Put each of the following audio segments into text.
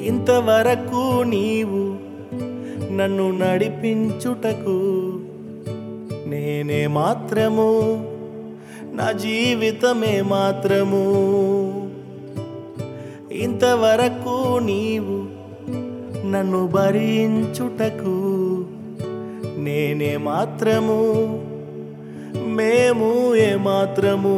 ఇంతవరకు నీవు నన్ను నడిపించుటకు నేనే మాత్రము నా జీవితమే మాత్రము ఇంతవరకు నీవు నన్ను భరించుటకు నేనే మాత్రము మేము ఏ మాత్రము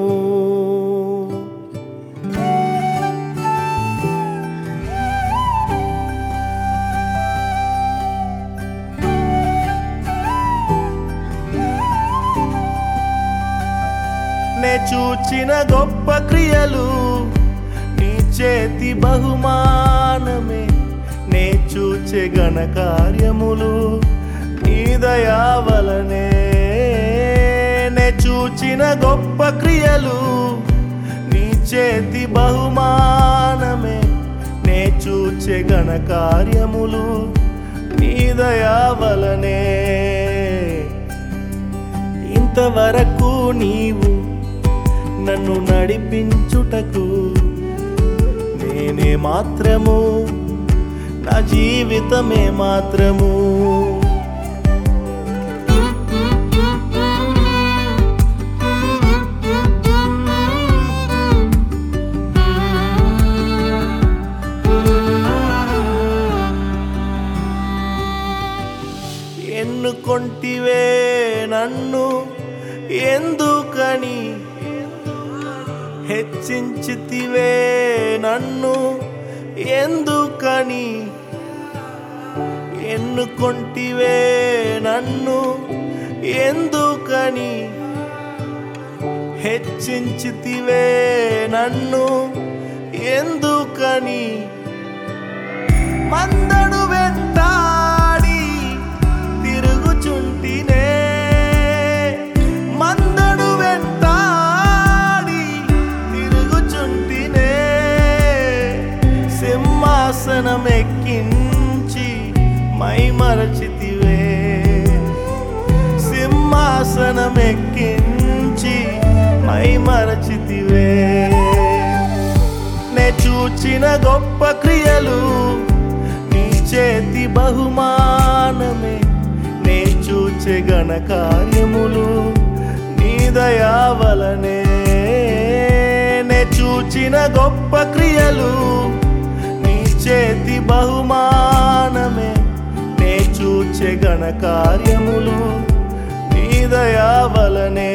నే చూచిన గొప్ప క్రియలు నీ చేతి బహుమానమే నే చూచే ఘన కార్యములు నీ దయా వలనే నే చూచిన గొప్ప క్రియలు నీ చేతి బహుమానమే నే చూచే ఘన కార్యములు నీ దయా వలనే ఇంతవరకు నీవు నన్ను నడిపించుటకు నేనే మాత్రము నా జీవితమే మాత్రము ఎన్నుకొంటివే నన్ను ఎందుకని హెచ్చించితివే నన్ను ఎందుకని ఎన్నుకొంటివే నన్ను ఎందుకని హెచ్చించితివే నన్ను ఎందుకని మందడు వెంటాడి తిరుగుచుంటినే మందడు వెంటాడి తిరుగుచుంటినే సింహాసనం ఎక్కించి మై మరచితివే సింహాసనం ఎక్కించి మై మరచితివే నే చూచిన గొప్ప క్రియలు నీ చేతి బహుమానమే నే చూచే ఘన కార్యములు నీ దయా వలనే నే చూచిన గొప్ప క్రియలు నీ చేతి బహుమానమే నే చూచే ఘన కార్యములు నీ దయా వలనే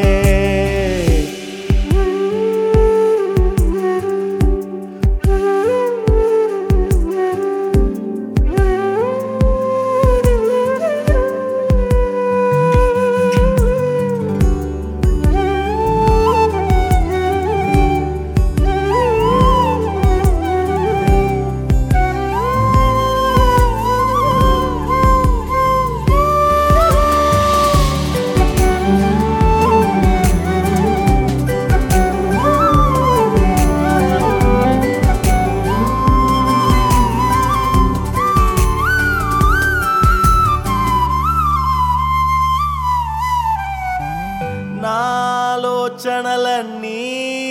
నాలోచనలన్నీ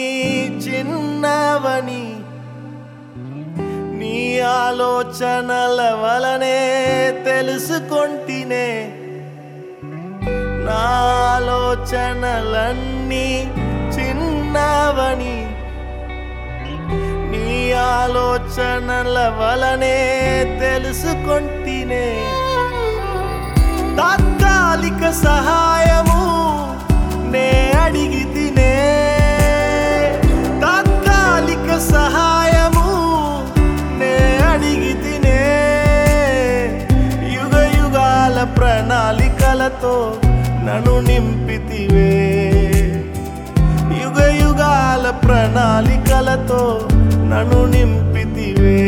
చిన్నవని నీ ఆలోచనల వలనే తెలుసుకొంటినే నాలోచనలన్నీ చిన్నవని నీ ఆలోచనల వలనే తెలుసుకొంటినే తాత్కాలిక సహాయము నే అడిగి తినే తాత్కాలిక సహాయము నే అడిగి తినే యుగ యుగాల ప్రణాళికలతో నన్ను నింపితివే యుగ యుగాల ప్రణాళికలతో నన్ను నింపితివే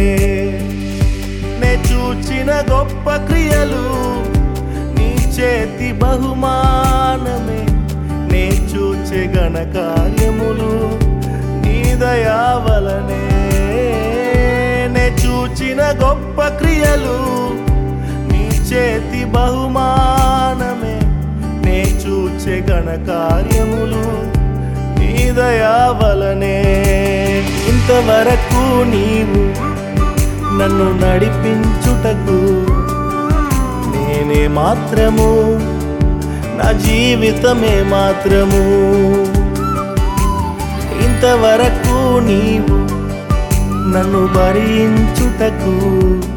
నే చూచిన గొప్ప క్రియలు నీ చేతి బహుమానమే నే చూచే ఘన కార్యములు నీ దయా వలనే నే చూచిన గొప్ప క్రియలు నీ చేతి బహుమానమే నే చూచే ఘన కార్యములు నీ దయా వలనే ఇంతవరకు నీవు నన్ను నడిపించుటకు నేనే మాత్రము నా జీవితమే మాత్రము ఇంతవరకు నీవు నన్ను భరించుటకు